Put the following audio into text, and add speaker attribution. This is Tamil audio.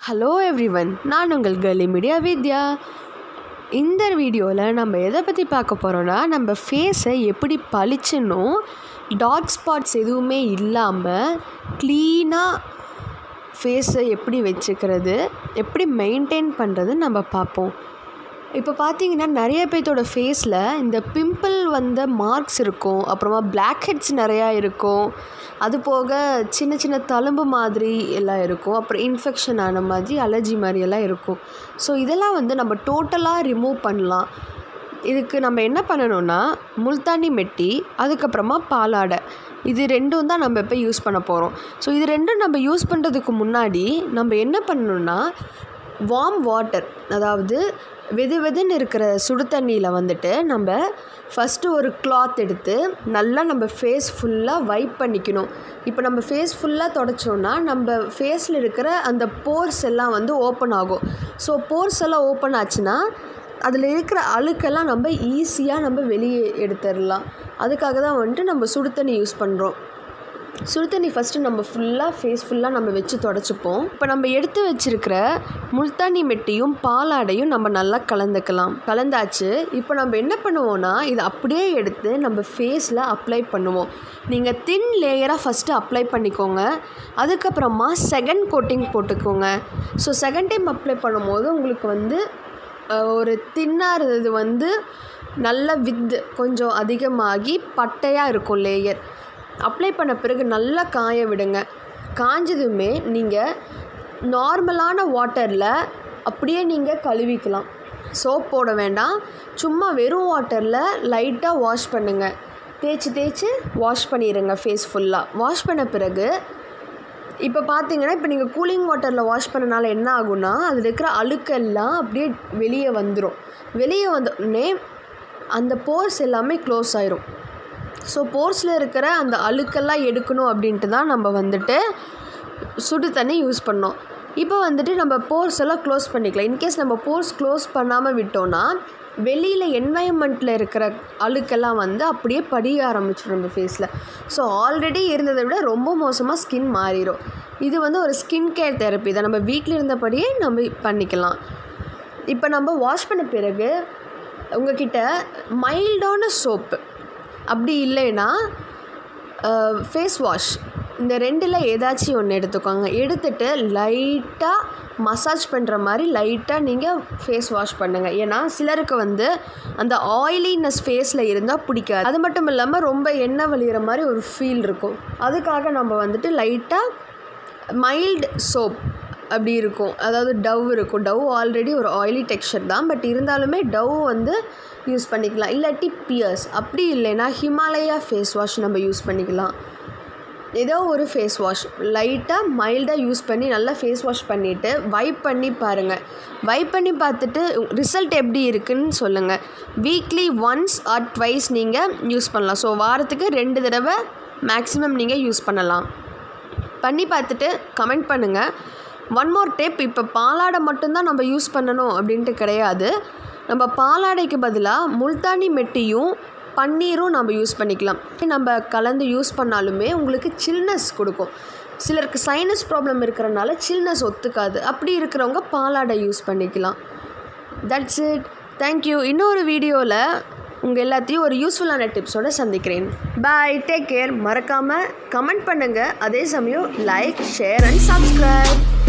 Speaker 1: ஹலோ எவ்ரிவன் நான் உங்கள் கேர்லி மீடியா வித்யா இந்த வீடியோவில் நம்ம எதை பற்றி பார்க்க போகிறோன்னா நம்ம ஃபேஸை எப்படி பளிச்சுன்னும் டார்க் ஸ்பாட்ஸ் எதுவுமே இல்லாமல் க்ளீனாக ஃபேஸை எப்படி வச்சுக்கிறது எப்படி மெயின்டைன் பண்ணுறது நம்ம பார்ப்போம் இப்போ பார்த்தீங்கன்னா நிறைய பேர்த்தோட ஃபேஸில் இந்த பிம்பிள் வந்த மார்க்ஸ் இருக்கும் அப்புறமா பிளாக் ஹெட்ஸ் நிறையா இருக்கும் அது போக சின்ன சின்ன தழும்பு மாதிரி எல்லாம் இருக்கும் அப்புறம் இன்ஃபெக்ஷன் ஆன மாதிரி அலர்ஜி மாதிரி எல்லாம் இருக்கும் ஸோ இதெல்லாம் வந்து நம்ம டோட்டலாக ரிமூவ் பண்ணலாம் இதுக்கு நம்ம என்ன பண்ணணும்னா முல்தானி மெட்டி அதுக்கப்புறமா பாலாடை இது ரெண்டும் தான் நம்ம இப்போ யூஸ் பண்ண போகிறோம் ஸோ இது ரெண்டும் நம்ம யூஸ் பண்ணுறதுக்கு முன்னாடி நம்ம என்ன பண்ணணும்னா வார்ம் வாட்டர் அதாவது வெது வெதுன்னு இருக்கிற சுடு தண்ணியில் வந்துட்டு நம்ம ஃபஸ்ட்டு ஒரு கிளாத் எடுத்து நல்லா நம்ம ஃபேஸ் ஃபுல்லாக வைப் பண்ணிக்கணும் இப்போ நம்ம ஃபேஸ் ஃபுல்லாக தொடச்சோன்னா நம்ம ஃபேஸில் இருக்கிற அந்த போர்ஸ் எல்லாம் வந்து ஓப்பன் ஆகும் ஸோ போர்ஸ் எல்லாம் ஓப்பன் ஆச்சுன்னா அதில் இருக்கிற அழுக்கெல்லாம் நம்ம ஈஸியாக நம்ம வெளியே எடுத்துடலாம் அதுக்காக தான் வந்துட்டு நம்ம சுடு தண்ணி யூஸ் பண்ணுறோம் சுடு தண்ணி ஃபஸ்ட்டு நம்ம ஃபுல்லாக ஃபேஸ் ஃபுல்லாக நம்ம வச்சு தொடச்சிப்போம் இப்போ நம்ம எடுத்து வச்சுருக்கிற முல்தானி மெட்டியும் பாலாடையும் நம்ம நல்லா கலந்துக்கலாம் கலந்தாச்சு இப்போ நம்ம என்ன பண்ணுவோன்னா இதை அப்படியே எடுத்து நம்ம ஃபேஸில் அப்ளை பண்ணுவோம் நீங்கள் தின் லேயராக ஃபஸ்ட்டு அப்ளை பண்ணிக்கோங்க அதுக்கப்புறமா செகண்ட் கோட்டிங் போட்டுக்கோங்க ஸோ செகண்ட் டைம் அப்ளை பண்ணும்போது உங்களுக்கு வந்து ஒரு தின்னாக இருந்தது வந்து நல்ல வித்து கொஞ்சம் அதிகமாகி பட்டையாக இருக்கும் லேயர் அப்ளை பண்ண பிறகு நல்லா காய விடுங்க காஞ்சதுமே நீங்கள் நார்மலான வாட்டரில் அப்படியே நீங்கள் கழுவிக்கலாம் சோப் போட வேண்டாம் சும்மா வெறும் வாட்டரில் லைட்டாக வாஷ் பண்ணுங்கள் தேய்ச்சி தேய்ச்சி வாஷ் பண்ணிடுங்க ஃபேஸ் ஃபுல்லாக வாஷ் பண்ண பிறகு இப்போ பார்த்தீங்கன்னா இப்போ நீங்கள் கூலிங் வாட்டரில் வாஷ் பண்ணனால என்ன ஆகும்னா அதில் இருக்கிற அழுக்கெல்லாம் அப்படியே வெளியே வந்துடும் வெளியே வந்தோடனே அந்த போர்ஸ் எல்லாமே க்ளோஸ் ஆயிரும் ஸோ போர்ஸில் இருக்கிற அந்த அழுக்கெல்லாம் எடுக்கணும் அப்படின்ட்டு தான் நம்ம வந்துட்டு சுடு தண்ணி யூஸ் பண்ணோம் இப்போ வந்துட்டு நம்ம போர்ஸ் எல்லாம் க்ளோஸ் பண்ணிக்கலாம் இன்கேஸ் நம்ம போர்ஸ் க்ளோஸ் பண்ணாமல் விட்டோன்னா வெளியில் என்வாயன்மெண்ட்டில் இருக்கிற அழுக்கெல்லாம் வந்து அப்படியே படிய ஆரம்பிச்சிடும் நம்ம ஃபேஸில் ஸோ ஆல்ரெடி இருந்ததை விட ரொம்ப மோசமாக ஸ்கின் மாறிடும் இது வந்து ஒரு ஸ்கின் கேர் தெரப்பி தான் நம்ம வீட்டில் இருந்தபடியே நம்ம பண்ணிக்கலாம் இப்போ நம்ம வாஷ் பண்ண பிறகு உங்ககிட்ட மைல்டான சோப்பு அப்படி இல்லைன்னா ஃபேஸ் வாஷ் இந்த ரெண்டில் ஏதாச்சும் ஒன்று எடுத்துக்கோங்க எடுத்துகிட்டு லைட்டாக மசாஜ் பண்ணுற மாதிரி லைட்டாக நீங்கள் ஃபேஸ் வாஷ் பண்ணுங்கள் ஏன்னா சிலருக்கு வந்து அந்த ஆயிலினஸ் ஃபேஸில் இருந்தால் பிடிக்காது அது மட்டும் இல்லாமல் ரொம்ப எண்ணெய் வலிகிற மாதிரி ஒரு ஃபீல் இருக்கும் அதுக்காக நம்ம வந்துட்டு லைட்டாக மைல்டு சோப் அப்படி இருக்கும் அதாவது டவ் இருக்கும் டவ் ஆல்ரெடி ஒரு ஆயிலி டெக்ஸ்சர் தான் பட் இருந்தாலுமே டவ் வந்து யூஸ் பண்ணிக்கலாம் இல்லாட்டி பியர்ஸ் அப்படி இல்லைன்னா ஹிமாலயா ஃபேஸ் வாஷ் நம்ம யூஸ் பண்ணிக்கலாம் ஏதோ ஒரு ஃபேஸ் வாஷ் லைட்டாக மைல்டாக யூஸ் பண்ணி நல்லா ஃபேஸ் வாஷ் பண்ணிவிட்டு வைப் பண்ணி பாருங்கள் வைப் பண்ணி பார்த்துட்டு ரிசல்ட் எப்படி இருக்குன்னு சொல்லுங்கள் வீக்லி ஒன்ஸ் ஆர் ட்வைஸ் நீங்கள் யூஸ் பண்ணலாம் ஸோ வாரத்துக்கு ரெண்டு தடவை மேக்ஸிமம் நீங்கள் யூஸ் பண்ணலாம் பண்ணி பார்த்துட்டு கமெண்ட் பண்ணுங்கள் ஒன் மோர் டேப் இப்போ பாலாடை மட்டும்தான் நம்ம யூஸ் பண்ணணும் அப்படின்ட்டு கிடையாது நம்ம பாலாடைக்கு பதிலாக முல்தானி மெட்டியும் பன்னீரும் நம்ம யூஸ் பண்ணிக்கலாம் நம்ம கலந்து யூஸ் பண்ணாலுமே உங்களுக்கு சில்னஸ் கொடுக்கும் சிலருக்கு சைனஸ் ப்ராப்ளம் இருக்கிறனால சில்னஸ் ஒத்துக்காது அப்படி இருக்கிறவங்க பாலாடை யூஸ் பண்ணிக்கலாம் தட்ஸ் இட் தேங்க்யூ இன்னொரு வீடியோவில் உங்கள் எல்லாத்தையும் ஒரு யூஸ்ஃபுல்லான டிப்ஸோடு சந்திக்கிறேன் பாய் டேக் கேர் மறக்காமல் கமெண்ட் பண்ணுங்கள் அதே சமயம் லைக் ஷேர் அண்ட் சப்ஸ்கிரைப்